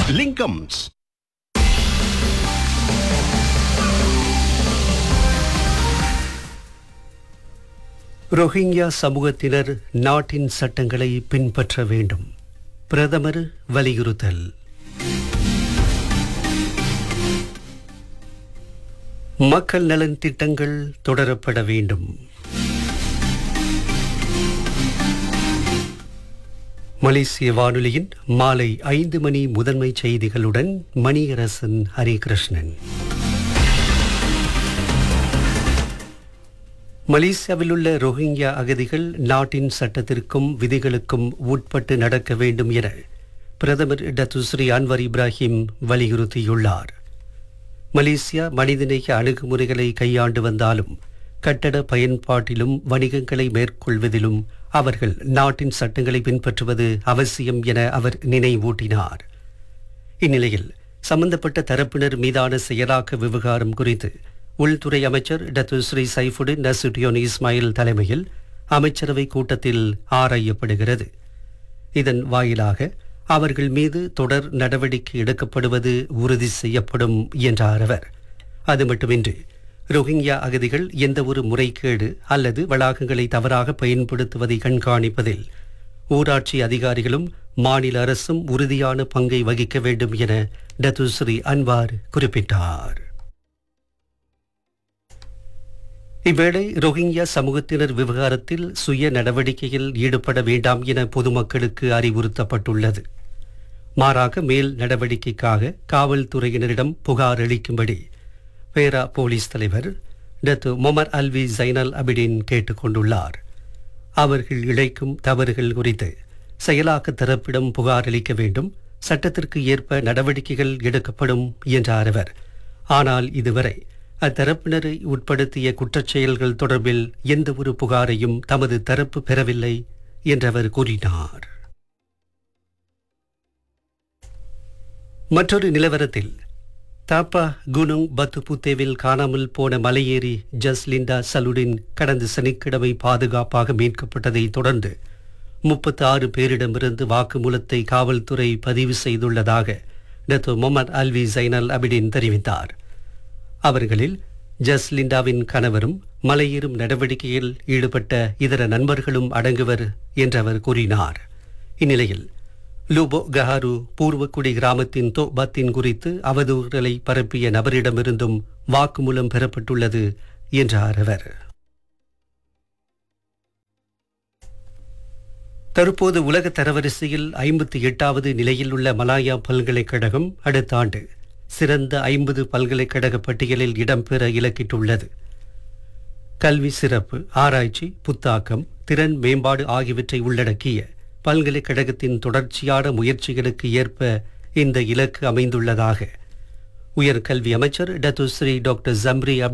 Lingams Rohingya சமூகத்தினர் நாட்டின் சட்டங்களை பின்பற்ற வேண்டும் பிரதமர் வலியுறுத்தல் மக்கள் நலன் திட்டங்கள் தொடரப்பட வேண்டும் மலேசிய வானொலியின் மாலை ஐந்து மணி முதன்மை செய்திகளுடன் மணியரசன் ஹரிகிருஷ்ணன் மலேசியாவில் உள்ள ரோஹிங்கியா அகதிகள் நாட்டின் சட்டத்திற்கும் விதிகளுக்கும் உட்பட்டு நடக்க வேண்டும் என பிரதமர் டத்துஸ்ரீ அன்வர் இப்ராஹிம் வலியுறுத்தியுள்ளார் மலேசியா மனிதநேய அணுகுமுறைகளை கையாண்டு வந்தாலும் கட்டட பயன்பாட்டிலும் வணிகங்களை மேற்கொள்வதிலும் அவர்கள் நாட்டின் சட்டங்களை பின்பற்றுவது அவசியம் என அவர் நினைவூட்டினார் இந்நிலையில் சம்பந்தப்பட்ட தரப்பினர் மீதான செயலாக்க விவகாரம் குறித்து உள்துறை அமைச்சர் Datuk Seri Saifuddin Nasution Ismail தலைமையில் அமைச்சரவை கூட்டத்தில் ஆராயப்படுகிறது இதன் வாயிலாக அவர்கள் மீது தொடர் நடவடிக்கை எடுக்கப்படுவது உறுதி செய்யப்படும் என்றார் அவர் அது மட்டுமின்றி ரோஹிங்கியா அகதிகள் எந்தவொரு முறைகேடு அல்லது வளாகங்களை தவறாக பயன்படுத்துவதை கண்காணிப்பதில் ஊராட்சி அதிகாரிகளும் மாநில அரசும் உறுதியான பங்கை வகிக்க வேண்டும் என டத்துஸ்ரீ அன்வார் குறிப்பிட்டார் இவ்வேளை ரோஹிங்கியா சமூகத்தினர் விவகாரத்தில் சுய நடவடிக்கையில் ஈடுபட வேண்டாம் என பொதுமக்களுக்கு அறிவுறுத்தப்பட்டுள்ளது மாறாக மேல் நடவடிக்கைக்காக காவல்துறையினரிடம் புகார் அளிக்கும்படி பேரா போலீஸ் தலைவர் டத்து மொமர் அல்வி ஜைனல் அபிடின் கேட்டுக்கொண்டுள்ளார் அவர்கள் இழைக்கும் தவறுகள் குறித்து செயலாக்க தரப்பிடம் புகார் அளிக்க வேண்டும் சட்டத்திற்கு ஏற்ப நடவடிக்கைகள் எடுக்கப்படும் என்றார் அவர் ஆனால் இதுவரை அத்தரப்பினரை உட்படுத்திய குற்றச்செயல்கள் தொடர்பில் எந்த ஒரு புகாரையும் தமது தரப்பு பெறவில்லை என்றவர் கூறினார் மற்றொரு நிலவரத்தில் தாப்பா குனுங் பத்துபுத்தேவில் காணாமல் போன மலையேறி ஜஸ்லிண்டா சலுடின் கடந்த சனிக்கிழமை பாதுகாப்பாக மீட்கப்பட்டதை தொடர்ந்து முப்பத்தி ஆறு பேரிடமிருந்து வாக்குமூலத்தை காவல்துறை பதிவு செய்துள்ளதாக டத்து முகமது அல்வி ஜைனல் அபிடின் தெரிவித்தார் அவர்களில் ஜஸ்லிண்டாவின் கணவரும் மலையேறும் நடவடிக்கையில் ஈடுபட்ட இதர நண்பர்களும் அடங்குவர் என்று அவர் கூறினார் இந்நிலையில் லூபோ கஹாரு பூர்வக்குடி கிராமத்தின் தோபாத்தின் குறித்து அவதூறுகளை பரப்பிய நபரிடமிருந்தும் வாக்குமூலம் பெறப்பட்டுள்ளது என்றார் அவர் தற்போது உலக தரவரிசையில் ஐம்பத்தி எட்டாவது நிலையில் உள்ள மலாயா பல்கலைக்கழகம் அடுத்த ஆண்டு சிறந்த ஐம்பது பல்கலைக்கழக பட்டியலில் இடம்பெற இலக்கிட்டுள்ளது கல்வி சிறப்பு ஆராய்ச்சி புத்தாக்கம் திறன் மேம்பாடு ஆகியவற்றை உள்ளடக்கிய பல்கலைக்கழகத்தின் தொடர்ச்சியான முயற்சிகளுக்கு ஏற்ப இந்த இலக்கு அமைந்துள்ளதாக உயர்கல்வி அமைச்சர் டத்துஸ்ரீ டாக்டர் ஜம்ரி